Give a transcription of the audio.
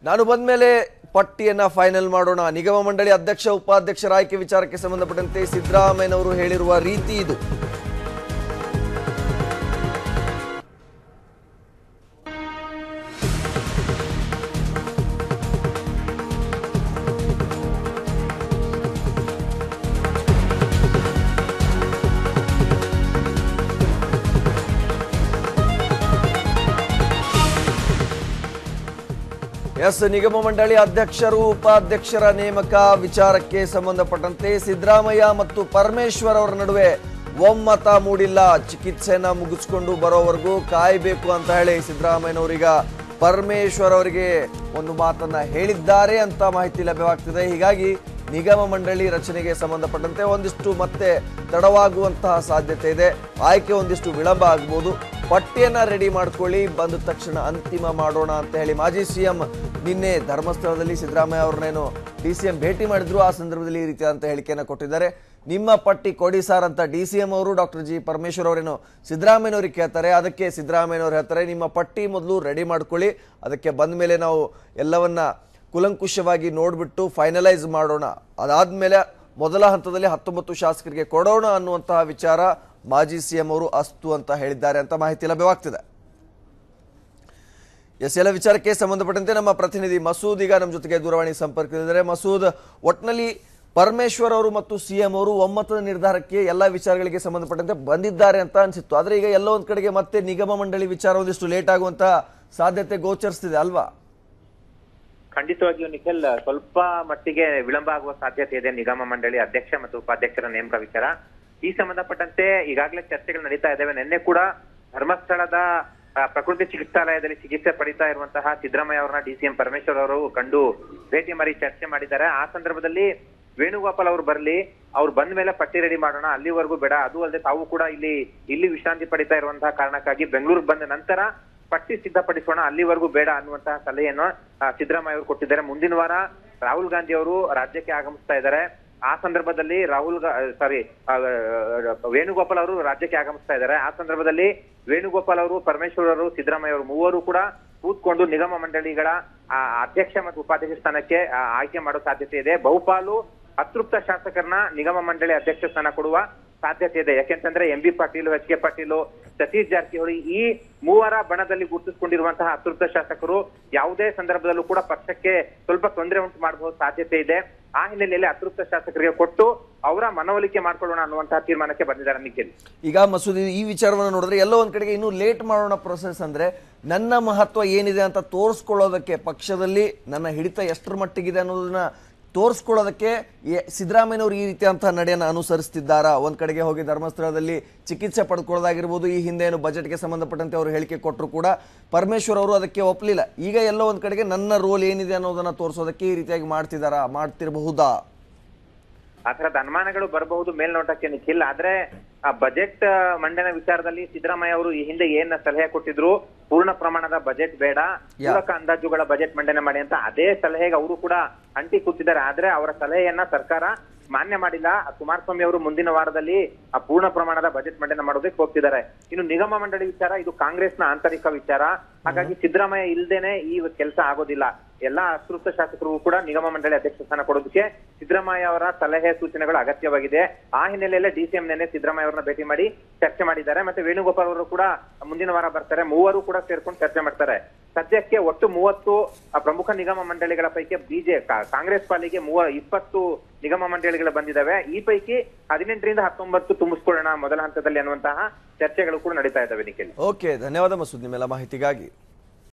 ನಾನು ಬಂದ್ಮೇಲೆ ಪಟ್ಟಿಯನ್ನ ಫೈನಲ್ ಮಾಡೋಣ ನಿಗಮ ಮಂಡಳಿ ಅಧ್ಯಕ್ಷ ಉಪಾಧ್ಯಕ್ಷರ ಆಯ್ಕೆ ವಿಚಾರಕ್ಕೆ ಸಂಬಂಧಪಟ್ಟಂತೆ ಸಿದ್ದರಾಮಯ್ಯನವರು ಹೇಳಿರುವ ರೀತಿ ಇದು ಎಸ್ ನಿಗಮ ಮಂಡಳಿ ಅಧ್ಯಕ್ಷರು ಉಪಾಧ್ಯಕ್ಷರ ನೇಮಕ ವಿಚಾರಕ್ಕೆ ಸಂಬಂಧಪಟ್ಟಂತೆ ಸಿದ್ದರಾಮಯ್ಯ ಮತ್ತು ಪರಮೇಶ್ವರ್ ಅವರ ನಡುವೆ ಒಮ್ಮತ ಮೂಡಿಲ್ಲ ಚಿಕಿತ್ಸೆಯನ್ನ ಮುಗಿಸ್ಕೊಂಡು ಬರೋವರೆಗೂ ಕಾಯಬೇಕು ಅಂತ ಹೇಳಿ ಸಿದ್ದರಾಮಯ್ಯನವರೀಗ ಪರಮೇಶ್ವರ್ ಅವರಿಗೆ ಒಂದು ಮಾತನ್ನ ಹೇಳಿದ್ದಾರೆ ಅಂತ ಮಾಹಿತಿ ಲಭ್ಯವಾಗ್ತಿದೆ ಹೀಗಾಗಿ ನಿಗಮ ಮಂಡಳಿ ರಚನೆಗೆ ಸಂಬಂಧಪಟ್ಟಂತೆ ಒಂದಿಷ್ಟು ಮತ್ತೆ ತಡವಾಗುವಂತಹ ಸಾಧ್ಯತೆ ಇದೆ ಆಯ್ಕೆ ಒಂದಿಷ್ಟು ವಿಳಂಬ ಆಗ್ಬೋದು ಪಟ್ಟಿಯನ್ನ ರೆಡಿ ಮಾಡ್ಕೊಳ್ಳಿ ಬಂದ ತಕ್ಷಣ ಅಂತಿಮ ಮಾಡೋಣ ಅಂತ ಹೇಳಿ ಮಾಜಿ ಸಿಎಂ ನಿನ್ನೆ ಧರ್ಮಸ್ಥಳದಲ್ಲಿ ಸಿದ್ದರಾಮಯ್ಯ ಅವ್ರನ್ನೇನು ಡಿ ಸಿ ಎಂ ಭೇಟಿ ಮಾಡಿದ್ರು ಆ ಸಂದರ್ಭದಲ್ಲಿ ಈ ರೀತಿಯಾದಂಥ ಹೇಳಿಕೆಯನ್ನು ಕೊಟ್ಟಿದ್ದಾರೆ ನಿಮ್ಮ ಪಟ್ಟಿ ಕೊಡಿ ಸಾರ್ ಅಂತ ಡಿ ಸಿ ಎಂ ಅವರು ಡಾಕ್ಟರ್ ಜಿ ಪರಮೇಶ್ವರ್ ಅವರೇನು ಸಿದ್ದರಾಮಯ್ಯನವ್ರಿಗೆ ಕೇಳ್ತಾರೆ ಅದಕ್ಕೆ ಸಿದ್ದರಾಮಯ್ಯನವ್ರು ಹೇಳ್ತಾರೆ ನಿಮ್ಮ ಪಟ್ಟಿ ಮೊದಲು ರೆಡಿ ಮಾಡ್ಕೊಳ್ಳಿ ಅದಕ್ಕೆ ಬಂದ ಮೇಲೆ ನಾವು ಎಲ್ಲವನ್ನ ಕುಲಂಕುಷವಾಗಿ ನೋಡಿಬಿಟ್ಟು ಫೈನಲೈಸ್ ಮಾಡೋಣ ಅದಾದ್ಮೇಲೆ ಮೊದಲ ಹಂತದಲ್ಲಿ ಹತ್ತೊಂಬತ್ತು ಶಾಸಕರಿಗೆ ಕೊಡೋಣ ಅನ್ನುವಂತಹ ವಿಚಾರ ಮಾಜಿ ಸಿಎಂ ಅವರು ಅಸ್ತು ಅಂತ ಹೇಳಿದ್ದಾರೆ ಅಂತ ಮಾಹಿತಿ ಲಭ್ಯವಾಗ್ತಿದೆ ಎಸ್ ಎಲ್ಲ ವಿಚಾರಕ್ಕೆ ಸಂಬಂಧಪಟ್ಟಂತೆ ನಮ್ಮ ಪ್ರತಿನಿಧಿ ಮಸೂದ್ ಈಗ ನಮ್ಮ ಜೊತೆಗೆ ದೂರವಾಣಿ ಸಂಪರ್ಕದಲ್ಲಿದ್ದಾರೆ ಮಸೂದ್ ಒಟ್ನಲ್ಲಿ ಪರಮೇಶ್ವರ್ ಅವರು ಮತ್ತು ಸಿಎಂ ಅವರು ಒಮ್ಮತದ ನಿರ್ಧಾರಕ್ಕೆ ಎಲ್ಲ ವಿಚಾರಗಳಿಗೆ ಸಂಬಂಧಪಟ್ಟಂತೆ ಬಂದಿದ್ದಾರೆ ಅಂತ ಅನ್ಸಿತ್ತು ಆದ್ರೆ ಈಗ ಎಲ್ಲ ಒಂದ್ ಕಡೆಗೆ ಮತ್ತೆ ನಿಗಮ ಮಂಡಳಿ ವಿಚಾರ ಒಂದಿಷ್ಟು ಲೇಟ್ ಆಗುವಂತ ಸಾಧ್ಯತೆ ಗೋಚರಿಸ್ತಿದೆ ಅಲ್ವಾ ಖಂಡಿತವಾಗಿಯೂ ನಿಖಿಲ್ ಸ್ವಲ್ಪ ಮಟ್ಟಿಗೆ ವಿಳಂಬ ಆಗುವ ಸಾಧ್ಯತೆ ಇದೆ ನಿಗಮ ಮಂಡಳಿ ಅಧ್ಯಕ್ಷ ಮತ್ತು ಉಪಾಧ್ಯಕ್ಷರ ನೇಮಕ ವಿಚಾರ ಈ ಸಂಬಂಧಪಟ್ಟಂತೆ ಈಗಾಗಲೇ ಚರ್ಚೆಗಳು ನಡೀತಾ ಇದ್ದಾವೆ ನಿನ್ನೆ ಕೂಡ ಧರ್ಮಸ್ಥಳದ ಆ, ಪ್ರಕೃತಿ ಚಿಕಿತ್ಸಾಲಯದಲ್ಲಿ ಚಿಕಿತ್ಸೆ ಪಡಿತಾ ಇರುವಂತಹ ಸಿದ್ದರಾಮಯ್ಯ ಅವರನ್ನ ಡಿ ಸಿ ಎಂ ಪರಮೇಶ್ವರ್ ಅವರು ಕಂಡು ಭೇಟಿ ಮಾಡಿ ಚರ್ಚೆ ಮಾಡಿದ್ದಾರೆ ಆ ಸಂದರ್ಭದಲ್ಲಿ ವೇಣುಗೋಪಾಲ್ ಅವರು ಬರ್ಲಿ ಅವ್ರು ಬಂದ ಮೇಲೆ ಪಟ್ಟಿ ರೆಡಿ ಮಾಡೋಣ ಅಲ್ಲಿವರೆಗೂ ಬೇಡ ಅದು ಅಲ್ಲದೆ ತಾವು ಕೂಡ ಇಲ್ಲಿ ಇಲ್ಲಿ ವಿಶ್ರಾಂತಿ ಪಡಿತಾ ಇರುವಂತಹ ಕಾರಣಕ್ಕಾಗಿ ಬೆಂಗಳೂರಿಗೆ ಬಂದ ನಂತರ ಪಟ್ಟಿ ಸಿದ್ಧಪಡಿಸೋಣ ಅಲ್ಲಿವರೆಗೂ ಬೇಡ ಅನ್ನುವಂತಹ ಸಲಹೆಯನ್ನು ಆ, ಸಿದ್ದರಾಮಯ್ಯ ಅವರು ಕೊಟ್ಟಿದ್ದಾರೆ ಮುಂದಿನ ವಾರ ರಾಹುಲ್ ಗಾಂಧಿ ಅವರು ರಾಜ್ಯಕ್ಕೆ ಆಗಮಿಸ್ತಾ ಇದ್ದಾರೆ ಆ ಸಂದರ್ಭದಲ್ಲಿ ರಾಹುಲ್ ಸಾರಿ ವೇಣುಗೋಪಾಲ್ ಅವರು ರಾಜ್ಯಕ್ಕೆ ಆಗಮಿಸ್ತಾ ಇದ್ದಾರೆ ಆ ಸಂದರ್ಭದಲ್ಲಿ ವೇಣುಗೋಪಾಲ್ ಅವರು ಪರಮೇಶ್ವರ್ ಅವರು ಸಿದ್ದರಾಮಯ್ಯ ಅವರು ಮೂವರು ಕೂಡ ಕೂತ್ಕೊಂಡು ನಿಗಮ ಮಂಡಳಿಗಳ ಆ, ಅಧ್ಯಕ್ಷ ಮತ್ತು ಉಪಾಧ್ಯಕ್ಷ ಸ್ಥಾನಕ್ಕೆ ಆ, ಆಯ್ಕೆ ಮಾಡೋ ಸಾಧ್ಯತೆ ಇದೆ ಬಹುಪಾಲು ಅತೃಪ್ತ ಶಾಸಕರನ್ನ ನಿಗಮ ಮಂಡಳಿ ಅಧ್ಯಕ್ಷ ಸ್ಥಾನ ಕೊಡುವ ಸಾಧ್ಯತೆ ಇದೆ ಯಾಕೆಂತಂದ್ರೆ M B Patil H K Patil Satish Jarkiholi ಈ ಮೂವರ ಬಣದಲ್ಲಿ ಗುರುತಿಸಿಕೊಂಡಿರುವಂತಹ ಅತೃಪ್ತ ಶಾಸಕರು ಯಾವುದೇ ಸಂದರ್ಭದಲ್ಲೂ ಕೂಡ ಪಕ್ಷಕ್ಕೆ ಸ್ವಲ್ಪ ತೊಂದರೆ ಉಂಟು ಮಾಡಬಹುದು ಸಾಧ್ಯತೆ ಇದೆ ಆ ಹಿನ್ನೆಲೆಯಲ್ಲಿ ಅತೃಪ್ತ ಶಾಸಕರಿಗೆ ಕೊಟ್ಟು ಅವರ ಮನವೊಲಿಕೆ ಮಾಡ್ಕೊಳ್ಳೋಣ ಅನ್ನುವಂತಹ ತೀರ್ಮಾನಕ್ಕೆ ಬಂದಿದ್ದಾರೆ ನಿಖಿಲ್ ಈಗ ಮಸೂದ್ ಈ ವಿಚಾರವನ್ನು ನೋಡಿದ್ರೆ ಎಲ್ಲೋ ಒಂದ್ ಕಡೆಗೆ ಇನ್ನೂ ಲೇಟ್ ಮಾಡೋಣ ಪ್ರೊಸೆಸ್ ಅಂದ್ರೆ ನನ್ನ ಮಹತ್ವ ಏನಿದೆ ಅಂತ ತೋರಿಸ್ಕೊಳ್ಳೋದಕ್ಕೆ ಪಕ್ಷದಲ್ಲಿ ನನ್ನ ಹಿಡಿತ ಎಷ್ಟರ ಮಟ್ಟಿಗಿದೆ ಅನ್ನೋದನ್ನ ತೋರಿಸ್ಕೊಳ್ಳೋದಕ್ಕೆ ಎ- ಸಿದ್ದರಾಮಯ್ಯನವರು ಈ ರೀತಿಯಂತಹ ನಡೆಯನ್ನು ಅನುಸರಿಸ್ತಿದ್ದಾರಾ ಒಂದ್ ಕಡೆಗೆ ಹೋಗಿ ಧರ್ಮಸ್ಥಳದಲ್ಲಿ ಚಿಕಿತ್ಸೆ ಪಡೆದುಕೊಳ್ಳೋದಾಗಿರ್ಬೋದು ಈ ಹಿಂದೆ ಏನು ಬಜೆಟ್ಗೆ ಸಂಬಂಧಪಟ್ಟಂತೆ ಅವರು ಹೇಳಿಕೆ ಕೊಟ್ಟರು ಕೂಡ ಪರಮೇಶ್ವರ್ ಅವರು ಅದಕ್ಕೆ ಒಪ್ಪಲಿಲ್ಲ ಈಗ ಎಲ್ಲೋ ಒಂದ್ ಕಡೆಗೆ ನನ್ನ ರೋಲ್ ಏನಿದೆ ಅನ್ನೋದನ್ನ ತೋರಿಸೋದಕ್ಕೆ ಈ ರೀತಿಯಾಗಿ ಮಾಡ್ತಿದ್ದಾರಾ ಮಾಡ್ತಿರಬಹುದಾ ಆ ತರದ ಅನುಮಾನಗಳು ಬರಬಹುದು ಮೇಲ್ನೋಟಕ್ಕೆ ನಿಖಿಲ್ ಆದ್ರೆ ಆ ಬಜೆಟ್ ಮಂಡನೆ ವಿಚಾರದಲ್ಲಿ ಸಿದ್ದರಾಮಯ್ಯ ಅವರು ಈ ಹಿಂದೆ ಏನ್ ಸಲಹೆ ಕೊಟ್ಟಿದ್ರು ಪೂರ್ಣ ಪ್ರಮಾಣದ ಬಜೆಟ್ ಬೇಡ ಪೂರಕ ಅಂದಾಜುಗಳ ಬಜೆಟ್ ಮಂಡನೆ ಮಾಡಿ ಅಂತ ಅದೇ ಸಲಹೆಗೆ ಅವರು ಕೂಡ ಅಂಟಿ ಕೂತಿದ್ದಾರೆ ಆದ್ರೆ ಅವರ ಸಲಹೆಯನ್ನ ಸರ್ಕಾರ ಮಾನ್ಯ ಮಾಡಿಲ್ಲ ಕುಮಾರಸ್ವಾಮಿ ಅವರು ಮುಂದಿನ ವಾರದಲ್ಲಿ ಆ ಪೂರ್ಣ ಪ್ರಮಾಣದ ಬಜೆಟ್ ಮಂಡನೆ ಮಾಡೋದಕ್ಕೆ ಹೋಗ್ತಿದ್ದಾರೆ ಇನ್ನು ನಿಗಮ ಮಂಡಳಿ ವಿಚಾರ ಇದು ಕಾಂಗ್ರೆಸ್ನ ಆಂತರಿಕ ವಿಚಾರ ಹಾಗಾಗಿ ಸಿದ್ದರಾಮಯ್ಯ ಇಲ್ದೇನೆ ಈ ಕೆಲಸ ಆಗೋದಿಲ್ಲ ಎಲ್ಲಾ ಅತೃಪ್ತ ಶಾಸಕರಿಗೂ ಕೂಡ ನಿಗಮ ಮಂಡಳಿ ಅಧ್ಯಕ್ಷ ಸ್ಥಾನ ಕೊಡೋದಕ್ಕೆ ಸಿದ್ದರಾಮಯ್ಯ ಅವರ ಸಲಹೆ ಸೂಚನೆಗಳು ಅಗತ್ಯವಾಗಿದೆ ಆ ಹಿನ್ನೆಲೆಯಲ್ಲೇ ಡಿಸಿಎಂ ನೆನೆ ಸಿದ್ದರಾಮಯ್ಯ ಅವರನ್ನ ಭೇಟಿ ಮಾಡಿ ಚರ್ಚೆ ಮಾಡಿದ್ದಾರೆ ಮತ್ತೆ ವೇಣುಗೋಪಾಲ್ ಅವರು ಕೂಡ ಮುಂದಿನ ವಾರ ಬರ್ತಾರೆ ಮೂವರು ಕೂಡ ಸೇರ್ಕೊಂಡು ಚರ್ಚೆ ಮಾಡ್ತಾರೆ ಸದ್ಯಕ್ಕೆ ಒಟ್ಟು ಮೂವತ್ತು ಆ, ಪ್ರಮುಖ ನಿಗಮ ಮಂಡಳಿಗಳ ಪೈಕಿ ಬಿಜೆ ಕಾಂಗ್ರೆಸ್ ಪಾಲಿಗೆ ಮೂವ ಇಪ್ಪತ್ತು ನಿಗಮ ಮಂಡಳಿಗಳು ಬಂದಿದ್ದಾವೆ ಈ ಪೈಕಿ ಹದಿನೆಂಟರಿಂದ ಹತ್ತೊಂಬತ್ತು ತುಂಬಿಸ್ಕೊಳ್ಳೋಣ ಮೊದಲ ಹಂತದಲ್ಲಿ ಅನ್ನುವಂತಹ ಚರ್ಚೆಗಳು ಕೂಡ ನಡೀತಾ ಇದ್ದಾವೆ ನಿಖಿಲ್ ಓಕೆ ಧನ್ಯವಾದ ಮಸೂದ್ ನಿಮ್ಮೆಲ್ಲ ಮಾಹಿತಿಗಾಗಿ